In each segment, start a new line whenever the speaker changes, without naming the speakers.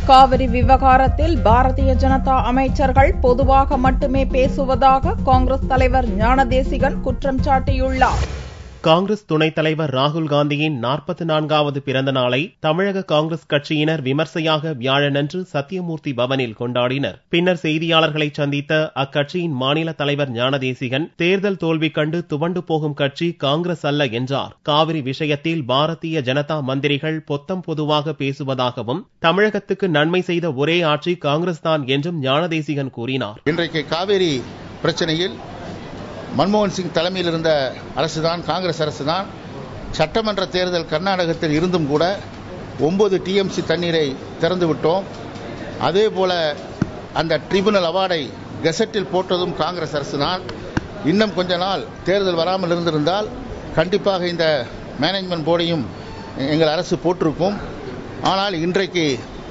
காவிரி விவகாரத்தில் பாரதிய ஜனதா அமைச்சர்கள் பொதுவாக மட்டுமே பேசுவதாக காங்கிரஸ் தலைவர் ஞானதேசிகன் குற்றம் சாட்டியுள்ளார்
காங்கிரஸ் துணைத் தலைவர் ராகுல் காந்தியின் நாற்பத்தி நான்காவது பிறந்த நாளை தமிழக காங்கிரஸ் கட்சியினர் விமர்சையாக வியாழனன்று சத்தியமூர்த்தி பவனில் கொண்டாடினர் பின்னர் செய்தியாளர்களை சந்தித்த அக்கட்சியின் மாநில தலைவர் ஞானதேசிகன் தேர்தல் தோல்வி கண்டு துவண்டு போகும் கட்சி காங்கிரஸ் அல்ல என்றார் காவிரி விஷயத்தில் பாரதிய ஜனதா மந்திரிகள் பொத்தம் பொதுவாக பேசுவதாகவும் தமிழகத்துக்கு நன்மை செய்த ஒரே ஆட்சி காங்கிரஸ் தான் என்றும் ஞானதேசிகன் கூறினார்
இன்றைக்கு காவிரி பிரச்சனையில் மன்மோகன் சிங் தலைமையில் இருந்த அரசுதான் காங்கிரஸ் அரசுதான் சட்டமன்ற தேர்தல் கர்நாடகத்தில் இருந்தும் கூட ஒன்பது டிஎம்சி தண்ணீரை திறந்து விட்டோம் அதே போல அந்த ட்ரிபுனல் அவார்டை கெசட்டில் போட்டதும் காங்கிரஸ் அரசுதான் இன்னும் கொஞ்ச நாள் தேர்தல் வராமல் இருந்திருந்தால் கண்டிப்பாக இந்த மேனேஜ்மெண்ட் போர்டையும் எங்கள் அரசு போட்டிருக்கும் ஆனால் இன்றைக்கு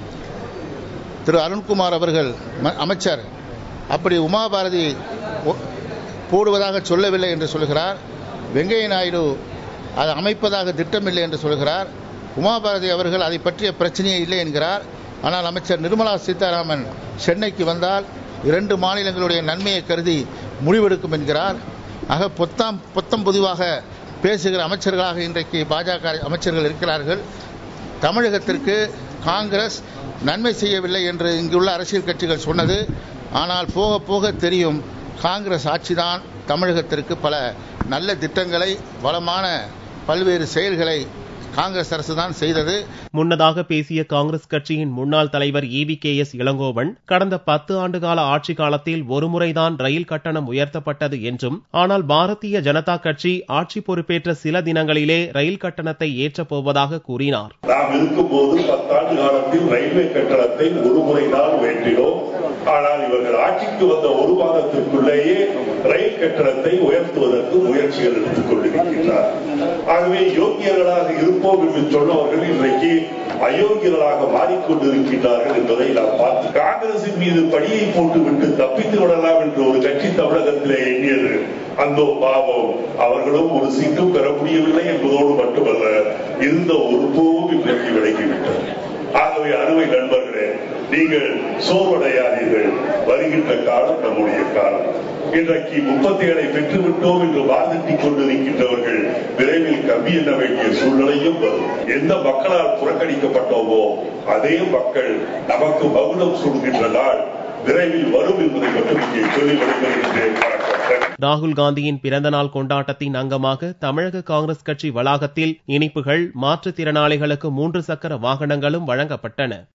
திரு அருண்குமார் அவர்கள் அமைச்சர் அப்படி உமாபாரதி போடுவதாக சொல்லவில்லை என்று சொல்கிறார் வெங்கைய நாயுடு அதை அமைப்பதாக திட்டமில்லை என்று சொல்கிறார் உமாபாரதி அவர்கள் அதை பற்றிய பிரச்சனையே இல்லை என்கிறார் ஆனால் அமைச்சர் நிர்மலா சீதாராமன் சென்னைக்கு வந்தால் இரண்டு மாநிலங்களுடைய நன்மையை கருதி முடிவெடுக்கும் என்கிறார் ஆக பொத்தாம் பொத்தம் பொதுவாக பேசுகிற அமைச்சர்களாக இன்றைக்கு பாஜக அமைச்சர்கள் இருக்கிறார்கள் தமிழகத்திற்கு காங்கிரஸ் நன்மை செய்யவில்லை என்று இங்குள்ள அரசியல் கட்சிகள் சொன்னது ஆனால் போக போக தெரியும் காங்கிரஸ் ஆட்சிதான் தமிழகத்திற்கு பல நல்ல திட்டங்களை வளமான பல்வேறு செயல்களை காங்கிரஸ் அரசு தான் செய்தது
முன்னதாக பேசிய காங்கிரஸ் கட்சியின் முன்னாள் தலைவர் இவி கே எஸ் இளங்கோவன் கடந்த பத்து ஆண்டுகால ஆட்சி காலத்தில் ஒருமுறைதான் ரயில் கட்டணம் உயர்த்தப்பட்டது என்றும் ஆனால் பாரதிய ஜனதா கட்சி ஆட்சி பொறுப்பேற்ற சில தினங்களிலே ரயில் கட்டணத்தை ஏற்றப் போவதாக கூறினார்
நாம் இருக்கும்போது பத்தாண்டு காலத்தில் ரயில்வே கட்டணத்தை ஒரு முறைதான் உயர்த்தினோம் ஆனால் இவர்கள் ஆட்சிக்கு வந்த ஒரு மாதத்திற்குள்ளேயே ரயில் கட்டணத்தை உயர்த்துவதற்கு முயற்சிகள் எடுத்துக் கொண்டிருக்கின்றனர் ஆகவே யோக்கியர்களாக இருப்போம் என்று சொன்னவர்கள் இன்றைக்கு அயோக்கியர்களாக மாறிக்கொண்டிருக்கின்றார்கள் என்பதை நாம் பார்த்து காங்கிரசின் மீது படியை போட்டுவிட்டு தப்பித்து விடலாம் என்று ஒரு கட்சி தமிழகத்திலே எண்ணியது அந்த பாவம் அவர்களும் ஒரு சீட்டும் பெற முடியவில்லை என்பதோடு மட்டுமல்ல இருந்த ஒருபோதும் இன்றைக்கு விலகிவிட்டது ஆகவே அருமை நண்பர்களே நீங்கள் சோர்வடையாதீர்கள் வருகின்ற காலம் நம்முடைய காலம் இன்றைக்கு முப்பத்தி ஏழை பெற்றுவிட்டோம் என்று வாதிட்டுக் கொண்டிருக்கின்றவர்கள் விரைவில் கம்பி எண்ண வேண்டிய சூழ்நிலையும் வரும் எந்த மக்களால் புறக்கணிக்கப்பட்டோமோ அதே மக்கள் நமக்கு மகுடம் சூடுகின்ற நாள் விரைவில் வரும் என்பதை மட்டும் இங்கே சொல்லி விடைபெறுகின்றேன்
ராகுல் காந்தியின் பிறந்தநாள் கொண்டாட்டத்தின் அங்கமாக தமிழக காங்கிரஸ் கட்சி வளாகத்தில் இனிப்புகள் மாற்றுத்திறனாளிகளுக்கு மூன்று சக்கர வாகனங்களும் வழங்கப்பட்டன